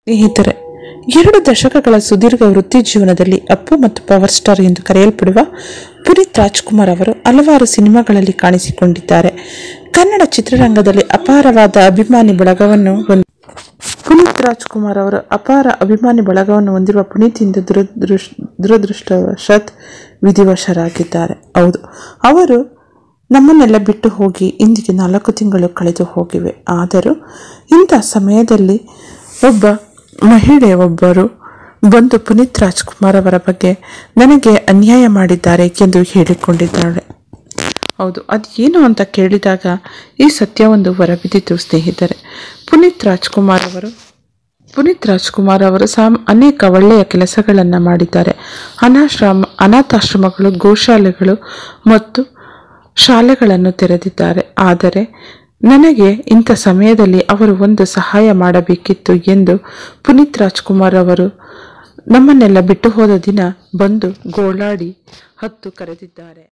ಸ್ನೇಹಿತರೆ ಎರಡು ದಶಕಗಳ ಸುದೀರ್ಘ ವೃತ್ತಿ ಜೀವನದಲ್ಲಿ ಅಪ್ಪು ಮತ್ತು ಪವರ್ ಸ್ಟಾರ್ ಎಂದು ಕರೆಯಲ್ಪಡುವ ಪುನೀತ್ ರಾಜ್ಕುಮಾರ್ ಅವರು ಹಲವಾರು ಸಿನಿಮಾಗಳಲ್ಲಿ ಕಾಣಿಸಿಕೊಂಡಿದ್ದಾರೆ ಕನ್ನಡ ಚಿತ್ರರಂಗದಲ್ಲಿ ಅಪಾರವಾದ ಅಭಿಮಾನಿ ಬಳಗವನ್ನು ಹೊಂದಿ ಪುನೀತ್ ರಾಜ್ಕುಮಾರ್ ಅವರು ಅಪಾರ ಅಭಿಮಾನಿ ಬಳಗವನ್ನು ಹೊಂದಿರುವ ಪುನೀತ್ ಇಂದು ದುರದೃಶ್ ದುರದೃಷ್ಟವಶಾತ್ ವಿಧಿವಶರಾಗಿದ್ದಾರೆ ಹೌದು ಅವರು ನಮ್ಮನ್ನೆಲ್ಲ ಬಿಟ್ಟು ಹೋಗಿ ಇಂದಿಗೆ ನಾಲ್ಕು ತಿಂಗಳು ಕಳೆದು ಹೋಗಿವೆ ಆದರೂ ಇಂಥ ಸಮಯದಲ್ಲಿ ಒಬ್ಬ ಮಹಿಳೆ ಒಬ್ಬರು ಬಂದು ಪುನೀತ್ ರಾಜ್ಕುಮಾರ್ ಅವರ ಬಗ್ಗೆ ನನಗೆ ಅನ್ಯಾಯ ಮಾಡಿದ್ದಾರೆ ಎಂದು ಹೇಳಿಕೊಂಡಿದ್ದಾಳೆ ಹೌದು ಅದು ಏನು ಅಂತ ಕೇಳಿದಾಗ ಈ ಸತ್ಯ ಒಂದು ಹೊರಬಿದ್ದಿತು ಸ್ನೇಹಿತರೆ ಪುನೀತ್ ರಾಜ್ಕುಮಾರ್ ಅವರು ಪುನೀತ್ ರಾಜ್ಕುಮಾರ್ ಅವರು ಸಾಮ್ ಅನೇಕ ಒಳ್ಳೆಯ ಕೆಲಸಗಳನ್ನು ಮಾಡಿದ್ದಾರೆ ಅನಾಶ್ರಮ ಅನಾಥಾಶ್ರಮಗಳು ಗೋಶಾಲೆಗಳು ಮತ್ತು ಶಾಲೆಗಳನ್ನು ತೆರೆದಿದ್ದಾರೆ ಆದರೆ ನನಗೆ ಇಂಥ ಸಮಯದಲ್ಲಿ ಅವರು ಒಂದು ಸಹಾಯ ಮಾಡಬೇಕಿತ್ತು ಎಂದು ಪುನೀತ್ ರಾಜ್ಕುಮಾರ್ ಅವರು ನಮ್ಮನ್ನೆಲ್ಲ ಬಿಟ್ಟು ಹೋದ ದಿನ ಬಂದು ಗೋಳಾಡಿ ಹತ್ತು ಕರೆದಿದ್ದಾರೆ